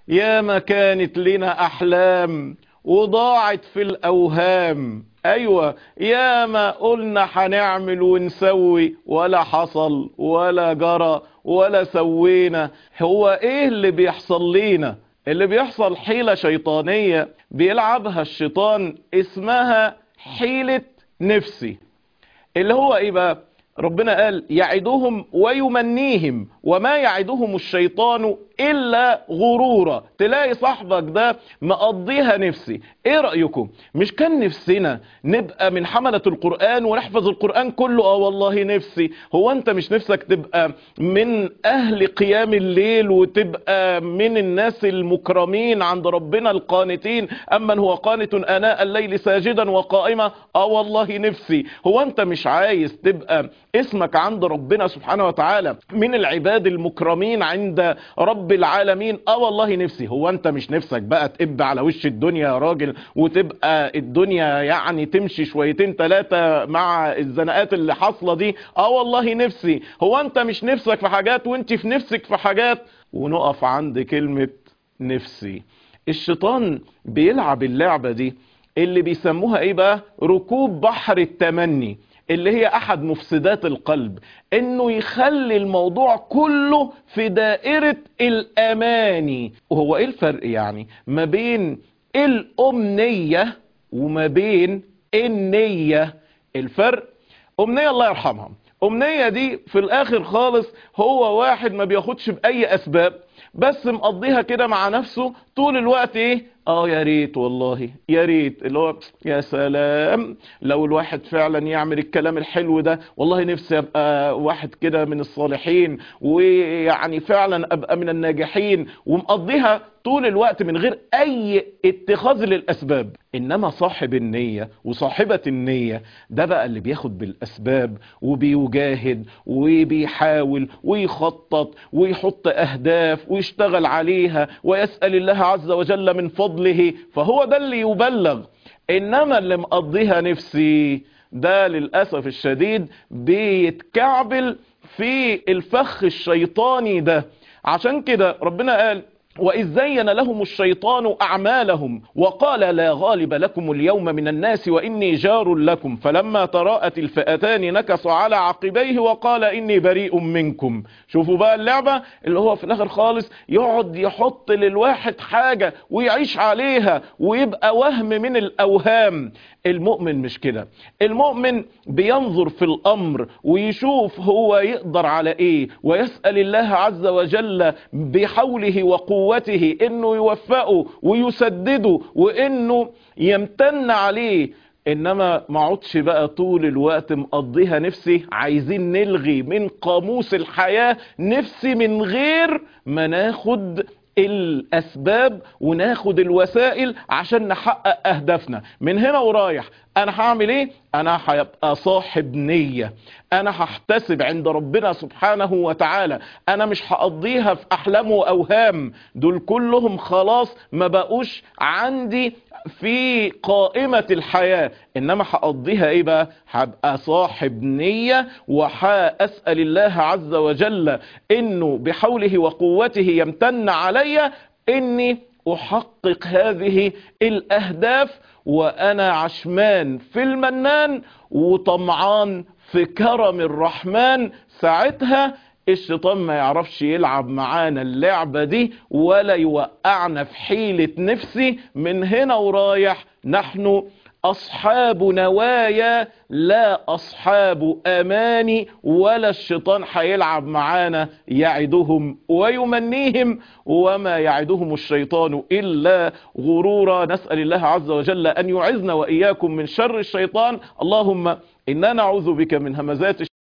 يا ما كانت لنا احلام وضاعت في الاوهام ايوه يا ما قلنا هنعمل ونسوي ولا حصل ولا جرى ولا سوينا هو ايه اللي بيحصل لينا اللي بيحصل حيلة شيطانية بيلعبها الشيطان اسمها حيلة نفسي اللي هو ايه بقى ربنا قال يعدهم ويمنيهم وما يعدهم الشيطان إلا غرورا تلاقي صاحبك ده مقضيها نفسي ايه رأيكم مش كان نفسنا نبقى من حملة القرآن ونحفظ القرآن كله اه والله نفسي هو انت مش نفسك تبقى من اهل قيام الليل وتبقى من الناس المكرمين عند ربنا القانتين اما هو قانت اناء الليل ساجدا وقائما اه والله نفسي هو انت مش عايز تبقى اسمك عند ربنا سبحانه وتعالى من العباد المكرمين عند رب العالمين اه والله نفسي هو انت مش نفسك بقى تقب على وش الدنيا يا راجل وتبقى الدنيا يعني تمشي شويتين ثلاثة مع الزنقات اللي حاصلة دي اه والله نفسي هو انت مش نفسك في حاجات وانت في نفسك في حاجات ونقف عند كلمة نفسي الشيطان بيلعب اللعبة دي اللي بيسموها ايه بقى ركوب بحر التمني اللي هي احد مفسدات القلب انه يخلي الموضوع كله في دائرة الاماني وهو ايه الفرق يعني ما بين الامنية وما بين النية الفرق امنية الله يرحمها امنية دي في الاخر خالص هو واحد ما بياخدش باي اسباب بس مقضيها كده مع نفسه طول الوقت ايه اه يا ريت والله يا ريت اللي هو يا سلام لو الواحد فعلا يعمل الكلام الحلو ده والله نفسي ابقى واحد كده من الصالحين ويعني فعلا ابقى من الناجحين ومقضيها طول الوقت من غير اي اتخاذ للاسباب انما صاحب النية وصاحبة النية ده بقى اللي بياخد بالاسباب وبيجاهد وبيحاول ويخطط ويحط اهداف ويشتغل عليها ويسأل الله عز وجل من فضله فهو ده اللي يبلغ انما اللي مقضيها نفسي ده للأسف الشديد بيتكعبل في الفخ الشيطاني ده عشان كده ربنا قال وإذ زين لهم الشيطان أعمالهم وقال لا غالب لكم اليوم من الناس وإني جار لكم فلما تراءت الفئتان نكص على عقبيه وقال إني بريء منكم شوفوا بقى اللعبة اللي هو في الآخر خالص يقعد يحط للواحد حاجة ويعيش عليها ويبقى وهم من الأوهام المؤمن مش كده المؤمن بينظر في الأمر ويشوف هو يقدر على إيه ويسأل الله عز وجل بحوله وقوته إنه يوفقه ويسدده وإنه يمتن عليه انما ما عدش بقى طول الوقت مقضيها نفسي عايزين نلغي من قاموس الحياة نفسي من غير ما ناخد الاسباب وناخد الوسائل عشان نحقق اهدافنا من هنا ورايح انا هعمل ايه انا هيبقى صاحب نية انا هحتسب عند ربنا سبحانه وتعالى انا مش هقضيها في احلام واوهام دول كلهم خلاص ما بقوش عندي في قائمة الحياة انما هقضيها ايه بقى هبقى صاحب نية وهأسأل الله عز وجل انه بحوله وقوته يمتن علي اني احقق هذه الاهداف وانا عشمان في المنان وطمعان في كرم الرحمن ساعتها الشيطان ما يعرفش يلعب معانا اللعبة دي ولا يوقعنا في حيلة نفسي من هنا ورايح نحن أصحاب نوايا لا أصحاب أماني ولا الشيطان هيلعب معانا يعدهم ويمنيهم وما يعدهم الشيطان إلا غرورا نسأل الله عز وجل أن يعزنا وإياكم من شر الشيطان اللهم إنا نعوذ بك من همزات